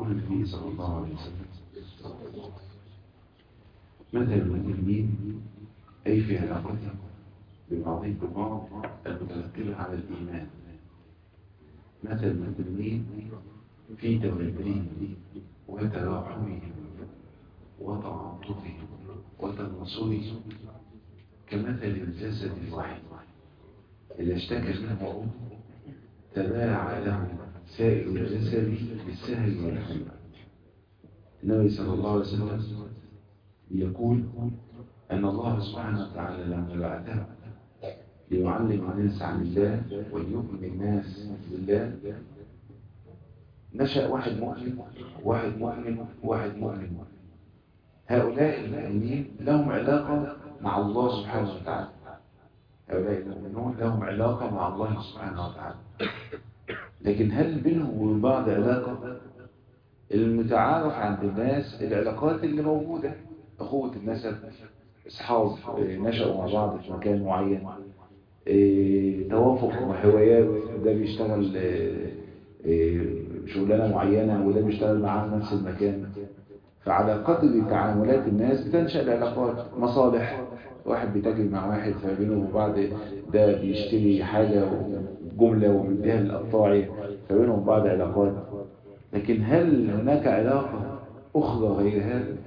يقول النبي صلى الله عليه وسلم مثل المؤمنين أي في علاقتهم ببعضهم ببعض المترتبة على الإيمان مثل المؤمنين في توحيدهم وتراحمهم وتعاطفهم وتناصرهم كمثل الجسد الواحد إذا اشتكى منه عضو تباعى له سائر الجسد بالسهل والحمى النبي صلى الله عليه وسلم يقول أن الله سبحانه وتعالى لما بعثه ليعلم الناس عن الله ويؤمن الناس بالله نشأ واحد مؤمن واحد مؤمن واحد مؤمن هؤلاء المؤمنين لهم علاقة مع الله سبحانه وتعالى هؤلاء المؤمنون لهم علاقة مع الله سبحانه وتعالى لكن هل بينهم وبين بعض علاقة المتعارف عند الناس العلاقات اللي موجودة أخوة النسب أصحاب نشأوا مع بعض في مكان معين توافق وهوايات ده بيشتغل شغلانة معينة وده بيشتغل معاه في نفس المكان فعلى قدر تعاملات الناس بتنشأ العلاقات مصالح واحد بيتاجر مع واحد فبينه وبعض ده بيشتري حاجة جملة ومديها للقطاعي فبينهم بعض علاقات لكن هل هناك علاقة أخرى غير هذا؟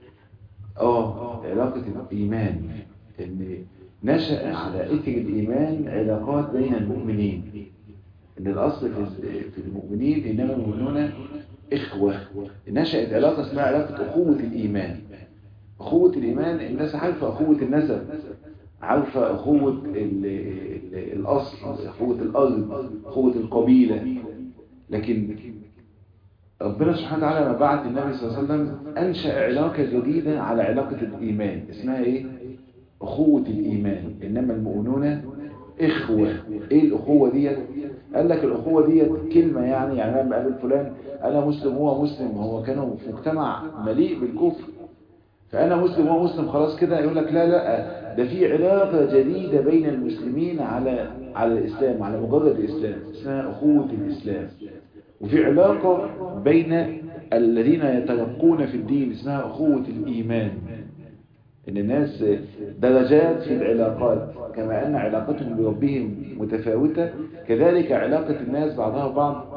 آه علاقة الإيمان إن نشأ على إثر الإيمان علاقات بين المؤمنين إن الأصل في المؤمنين إنما المؤمنون إخوة نشأت علاقة اسمها علاقة أخوة الإيمان أخوة الإيمان الناس عارفة أخوة النسب عارفة أخوة ال ال الأصل أخوة الأرض أخوة القبيلة لكن ربنا سبحانه وتعالى لما بعت النبي صلى الله عليه وسلم أنشأ علاقة جديدة على علاقة الإيمان اسمها إيه؟ أخوة الإيمان إنما المؤمنون إخوة إيه الأخوة ديت؟ قال لك الأخوة ديت كلمة يعني يعني أنا بقابل فلان أنا مسلم هو مسلم هو كانوا في مجتمع مليء بالكفر فأنا مسلم هو مسلم خلاص كده يقول لك لا لا ده في علاقة جديدة بين المسلمين على على الإسلام على مجرد الإسلام اسمها أخوة الإسلام وفي علاقة بين الذين يتلقون في الدين اسمها أخوة الإيمان إن الناس درجات في العلاقات كما أن علاقتهم بربهم متفاوتة كذلك علاقة الناس بعضها بعض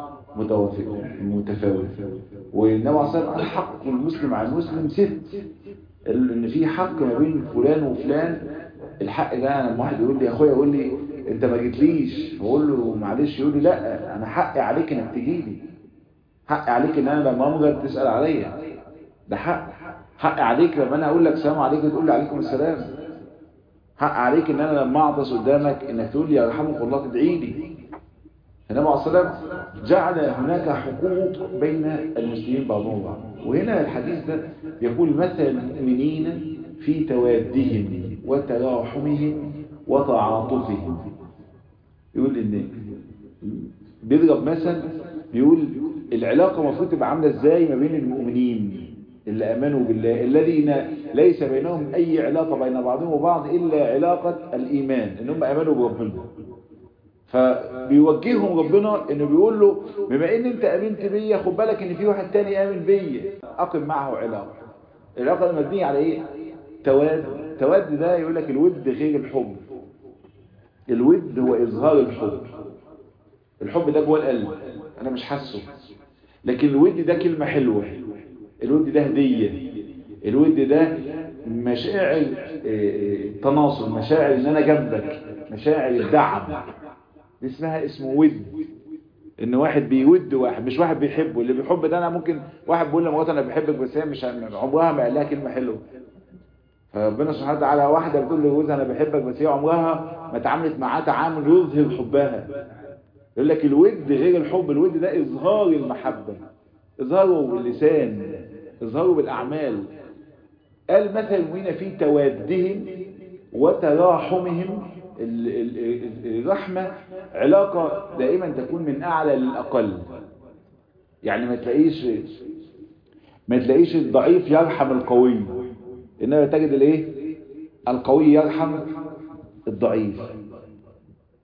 متفاوتة والنبي عليه الصلاة والسلام حق المسلم على المسلم ست ان في حق ما بين فلان وفلان الحق ده انا لما واحد يقول لي يا اخويا يقول لي انت ما جيتليش بقول له معلش يقول لي لا انا حقي عليك انك تجي لي حقي عليك ان انا لما امرض تسال عليا ده حق حق عليك لما انا اقول لك سلام عليكم تقول لي عليكم السلام حق عليك ان انا لما اعطس قدامك انك تقول لي يرحمك الله تدعي لي النبي عليه الصلاه جعل هناك حقوق بين المسلمين بعضهم بعض وهنا الحديث ده يقول مثل المؤمنين في توادهم وتراحمهم وتعاطفهم يقول ان بيضرب مثل بيقول العلاقة المفروض تبقى عاملة ازاي ما بين المؤمنين اللي امنوا بالله الذين ليس بينهم اي علاقة بين بعضهم وبعض الا علاقة الايمان انهم امنوا بربنا فبيوجههم ربنا انه بيقول له بما ان انت امنت بيا خد بالك ان في واحد تاني امن بيا اقم معه علاقه العلاقه المبنيه على ايه تواد تواد ده يقول لك الود غير الحب الود هو اظهار الحب الحب ده جوه القلب انا مش حاسه لكن الود ده كلمه حلوه الود ده هديه الود ده مشاعر تناصر مشاعر ان انا جنبك مشاعر الدعم دي اسمها اسمه ود ان واحد بيود واحد مش واحد بيحبه اللي بيحب ده انا ممكن واحد بيقول لمراته انا بحبك بس هي مش عمرها ما قال لها كلمه حلوه فربنا سبحانه وتعالى واحده بتقول لجوزها انا بحبك بس هي عمرها ما اتعاملت معاه تعامل يظهر حبها يقول لك الود غير الحب الود ده اظهار المحبه اظهاره باللسان اظهاره بالاعمال قال مثل المؤمنين في توادهم وتراحمهم الرحمة علاقة دائما تكون من أعلى للأقل يعني ما تلاقيش ما تلاقيش الضعيف يرحم القوي إنما تجد الايه القوي يرحم الضعيف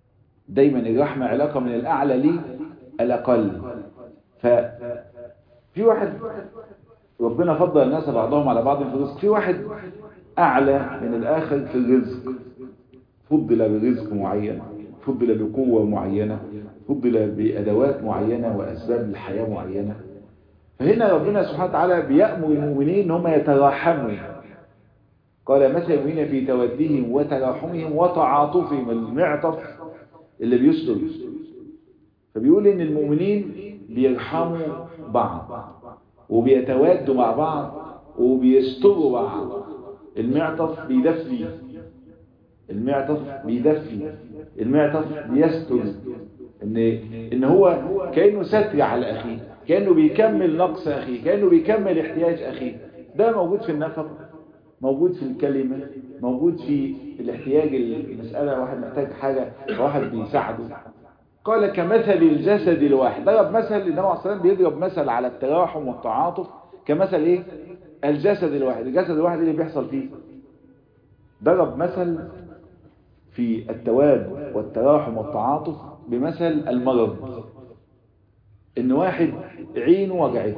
دايما الرحمة علاقة من الأعلى للأقل ف في واحد ربنا فضل الناس بعضهم على بعض في الرزق في واحد أعلى من الآخر في الرزق فضل برزق معين فضل بقوة معينة فضل بأدوات معينة وأسباب الحياة معينة فهنا ربنا سبحانه وتعالى بيأمر المؤمنين ان هم يتراحموا قال مثل المؤمنين في توديهم وتراحمهم وتعاطفهم المعطف اللي بيسلل فبيقول ان المؤمنين بيرحموا بعض وبيتوادوا مع بعض وبيستروا بعض المعطف بيدفي المعطف بيدفي المعطف بيستر ان ان هو كانه ستر على اخيه كانه بيكمل نقص اخيه كانه بيكمل احتياج اخيه ده موجود في النفق موجود في الكلمة موجود في الاحتياج المسألة واحد محتاج حاجة واحد بيساعده قال كمثل الجسد الواحد ضرب مثل النبي عليه الصلاة بيضرب مثل على التراحم والتعاطف كمثل ايه الجسد الواحد الجسد الواحد اللي بيحصل فيه ضرب مثل في التواد والتراحم والتعاطف بمثل المرض ان واحد عينه وجعته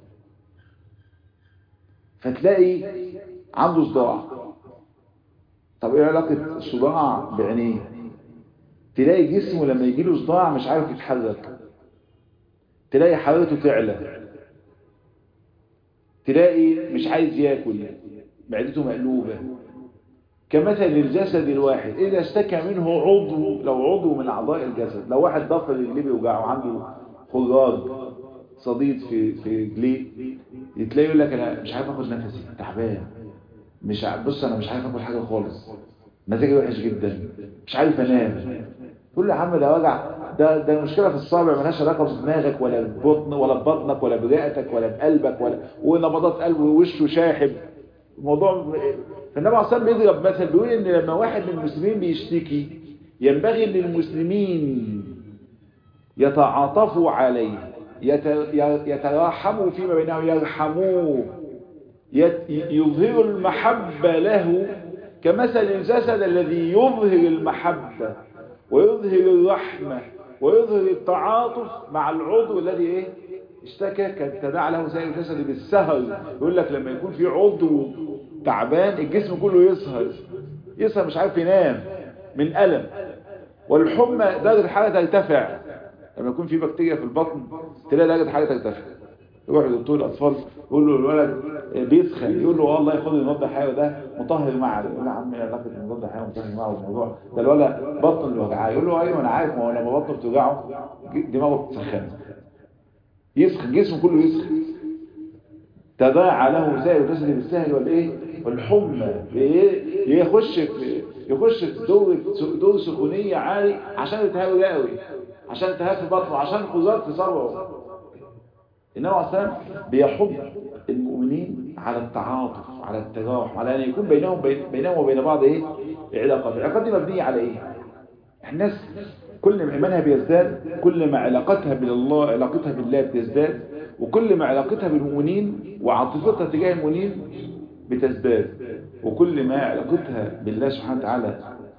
فتلاقي عنده صداع طب ايه علاقة الصداع بعينيه تلاقي جسمه لما يجي له صداع مش عارف يتحرك تلاقي حرارته تعلى تلاقي مش عايز ياكل معدته مقلوبة كمثل الجسد الواحد إذا اشتكى منه عضو لو عضو من أعضاء الجسد لو واحد ضفر رجليه بيوجعه عنده خراج صديد في في رجليه تلاقي يقول لك انا مش عارف اخد نفسي تعبان مش عارف بص انا مش عارف اكل حاجه خالص مزاجي وحش جدا مش عارف انام تقول له يا عم ده وجع ده ده المشكله في الصابع مالهاش علاقه بدماغك ولا ببطن ولا ببطنك ولا برئتك ولا بقلبك ولا ونبضات قلبه ووشه شاحب الموضوع فالنبي عليه الصلاه بيضرب مثل بيقول ان لما واحد من المسلمين بيشتكي ينبغي ان المسلمين يتعاطفوا عليه يتراحموا فيما بينهم يرحموه يظهر المحبة له كمثل الجسد الذي يظهر المحبة ويظهر الرحمة ويظهر التعاطف مع العضو الذي ايه اشتكى كان تداعى له سائر الجسد بالسهر يقول لك لما يكون في عضو تعبان الجسم كله يسهر يسهر مش عارف ينام من ألم والحمى درجة الحرارة ترتفع لما يكون في بكتيريا في البطن تلاقي درجة الحرارة ترتفع يروح لدكتور الأطفال يقول له الولد بيسخن يقول له والله خد المضاد الحيوي ده مطهر معه يقول له يا عم ايه علاقة المضاد الحيوي مطهر معه الموضوع ده الولد بطن اللي وجعاه يقول له ايوه انا عارف ما هو لما بطنه بتوجعه دماغه بتسخن يسخن جسمه كله يسخن تضاعى له سائر الجسد بالسهل والايه والحمى يخش في يخش في دور دور سخونيه عالي عشان التهاب رئوي عشان التهاب في بطنه عشان خزار في صبعه النبي عليه السلام بيحض المؤمنين على التعاطف على التراحم على ان يكون بينهم بين بينهم وبين بعض ايه علاقات العلاقات دي مبنيه على ايه الناس كل ما ايمانها بيزداد كل ما علاقتها بالله علاقتها بالله بتزداد وكل ما علاقتها بالمؤمنين وعاطفتها تجاه المؤمنين بتزداد وكل ما علاقتها بالله سبحانه وتعالى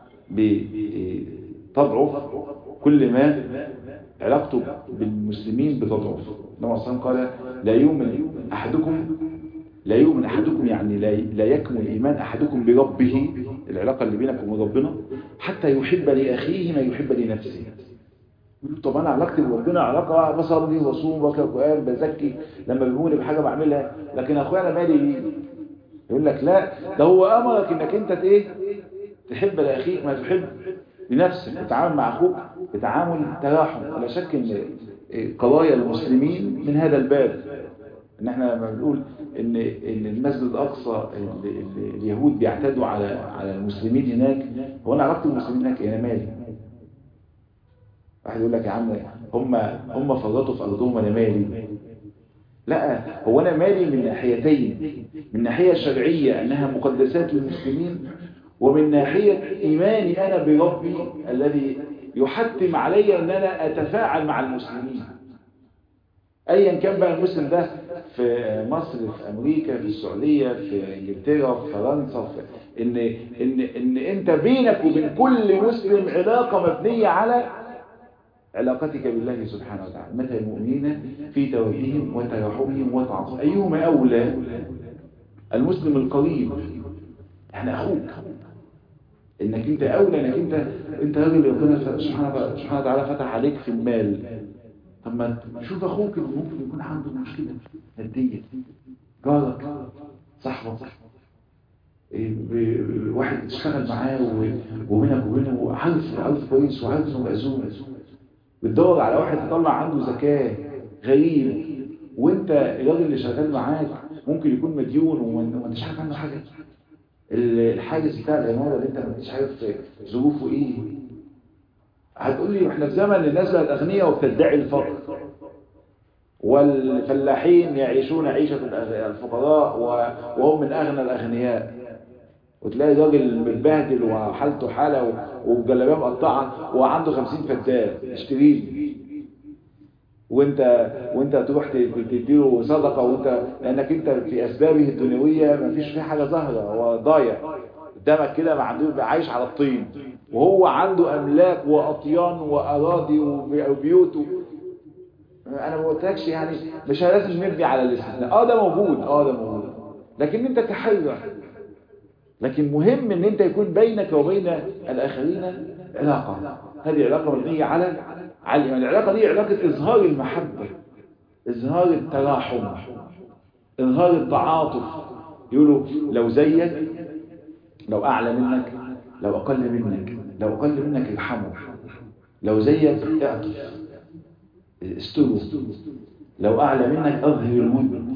بتضعف كل ما علاقته بالمسلمين بتضعف النبي صلى الله عليه وسلم قال لا يؤمن احدكم لا يؤمن احدكم يعني لا لا يكمل ايمان احدكم بربه العلاقه اللي بينك وبين ربنا حتى يحب لاخيه ما يحب لنفسه طب انا علاقتي بربنا علاقه بصلي وصوم بقرا قران بزكي لما بيقول بحاجه بعملها لكن اخويا انا مالي بيه يقول لك لا ده هو امرك انك انت ايه تحب لاخيك ما تحب لنفسك تتعامل مع اخوك بتعامل تراحم ولا شك ان قضايا المسلمين من هذا الباب ان احنا لما بنقول ان ان المسجد الاقصى اللي اللي اليهود بيعتدوا على على المسلمين هناك هو انا علاقه المسلمين هناك انا مالي واحد يقول لك يا عم هم هم فرطوا في ارضهم انا مالي لا هو انا مالي من ناحيتين من ناحيه شرعيه انها مقدسات للمسلمين ومن ناحيه ايماني انا بربي الذي يحتم علي ان انا اتفاعل مع المسلمين ايا كان بقى المسلم ده في مصر في امريكا في السعوديه في انجلترا في فرنسا في ان ان ان انت بينك وبين كل مسلم علاقه مبنيه على علاقتك بالله سبحانه وتعالى مثل المؤمنين في تودهم وترحمهم وتعاطفهم أيهما أولى المسلم القريب يعني أخوك انك انت اولى انك انت انت راجل ربنا سبحانه سبحانه وتعالى فتح عليك في المال طب ما شوف اخوك اللي ممكن يكون عنده مشكله ماديه جارك صاحبك واحد تشتغل معاه وبينك وبينه عارف عارف كويس وعارف انه مأزوم بتدور على واحد تطلع عنده زكاه غريب وانت الراجل اللي شغال معاك ممكن يكون مديون وما انتش عارف عنه حاجه الحاجز بتاع العمارة اللي انت مش عارف ظروفه ايه هتقول لي احنا في زمن الناس بقت اغنياء وبتدعي الفقر والفلاحين يعيشون عيشة الفقراء وهم من اغنى الاغنياء وتلاقي راجل متبهدل وحالته حالة وجلابيه مقطعة وعنده خمسين فدان اشتريه وانت وانت تروح تديله صدقه وانت لانك انت في اسبابه الدنيويه ما فيش فيه حاجه ظاهره هو ضايع قدامك كده عنده عايش على الطين وهو عنده املاك واطيان واراضي وبيوت انا ما قلتلكش يعني مش لازم نبني على الاستثناء اه ده موجود اه ده موجود لكن انت تحرر لكن مهم ان انت يكون بينك وبين الاخرين علاقه هذه علاقه مبنيه على على يعني العلاقة دي علاقة إظهار المحبة إظهار التراحم إظهار التعاطف يقولوا لو زيك لو أعلى منك لو أقل منك لو أقل منك ارحمه لو زيك اعطف استوى لو أعلى منك أظهر الود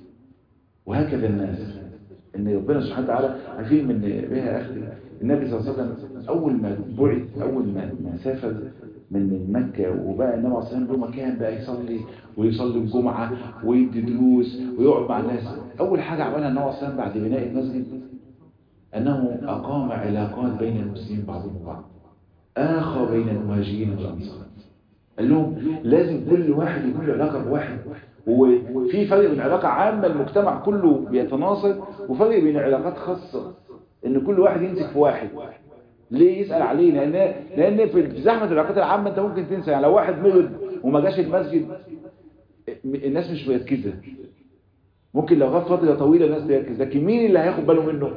وهكذا الناس ان ربنا سبحانه وتعالى عارفين من بها اخر النبي صلى الله عليه وسلم اول ما بعث اول ما سافر من مكة وبقى النبي عليه الصلاة له مكان بقى يصلي ويصلي الجمعة ويدي دروس ويقعد مع الناس أول حاجة عملها النبي عليه الصلاة بعد بناء المسجد أنه أقام علاقات بين المسلمين بعضهم وبعض آخى بين المهاجرين والأنصار قال لهم لازم كل واحد يكون له علاقة بواحد وفي فرق بين علاقة عامة المجتمع كله بيتناصر وفرق بين علاقات خاصة ان كل واحد يمسك في واحد ليه يسأل عليه لأن, لأن في زحمة العلاقات العامة أنت ممكن تنسى يعني لو واحد مرض وما جاش المسجد الناس مش مركزة ممكن لو غاب فترة طويلة الناس تركز لكن مين اللي هياخد باله منه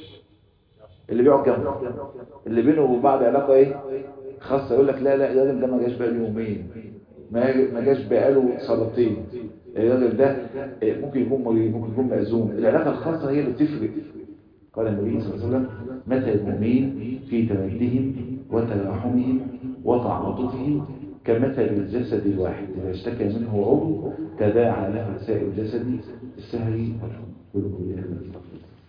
اللي بيقعد جنبه اللي بينه وبين بعض علاقة ايه خاصة يقول لك لا لا الراجل ده ما جاش بقاله يومين ما جاش بقاله صلاتين الراجل ده ممكن يكون مريض ممكن يكون مأزوم العلاقة الخاصة هي اللي بتفرق قال النبي صلى الله عليه وسلم مثل المؤمنين في تودهم وتراحمهم وتعاطفهم كمثل الجسد الواحد إذا اشتكى منه عضو تداعى له سائر الجسد السهري والحب